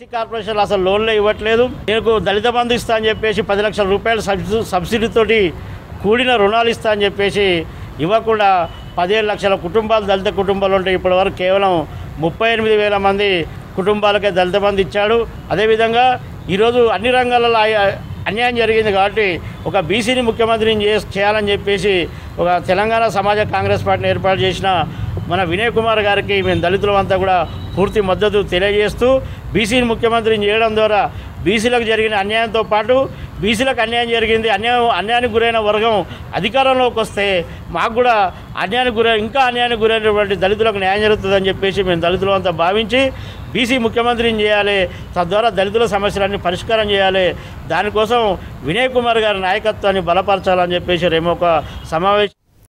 SC corporation అసలు లోన్లే ఇవ్వట్లేదు నేను దళిత బంధు ఇస్తా అని చెప్పేసి పది లక్షల రూపాయలు సబ్సిడీ సబ్సిడీతోటి కూడిన రుణాలు ఇస్తా అని చెప్పేసి ఇవ్వకుండా పదిహేను లక్షల కుటుంబాలు దళిత కుటుంబాలు ఉంటాయి ఇప్పటివరకు కేవలం ముప్పై ఎనిమిది వేల మంది కుటుంబాలకే దళిత బంధు ఇచ్చాడు అదేవిధంగా ఈరోజు అన్ని రంగాలలో ఆయ- అన్యాయం జరిగింది కాబట్టి ఒక బీసీని ముఖ్యమంత్రిని చే చేయాలని చెప్పేసి ఒక తెలంగాణ సమాజ కాంగ్రెస్ పార్టీని ఏర్పాటు చేసిన మన వినయ్ కుమార్ గారికి మేము దళితులమంతా కూడా పూర్తి మద్దతు తెలియజేస్తూ బీసీని ముఖ్యమంత్రిని చేయడం ద్వారా బీసీలకు జరిగిన అన్యాయంతో పాటు బీసీలకు అన్యాయం జరిగింది అన్యాయం అన్యాయానికి గురైన వర్గం అధికారంలోకి వస్తే మాకు కూడా అన్యాయానికి గురై ఇంకా అన్యాయానికి గురైనటువంటి దళితులకు న్యాయం జరుగుతుందని చెప్పేసి మేము దళితులు అంతా భావించి బీసీ ముఖ్యమంత్రిని చేయాలి తద్వారా దళితుల సమస్యలన్నీ పరిష్కారం చేయాలి దానికోసం వినయ్ కుమార్ గారి నాయకత్వాన్ని బలపరచాలని చెప్పేసి రేమో ఒక సమావేశం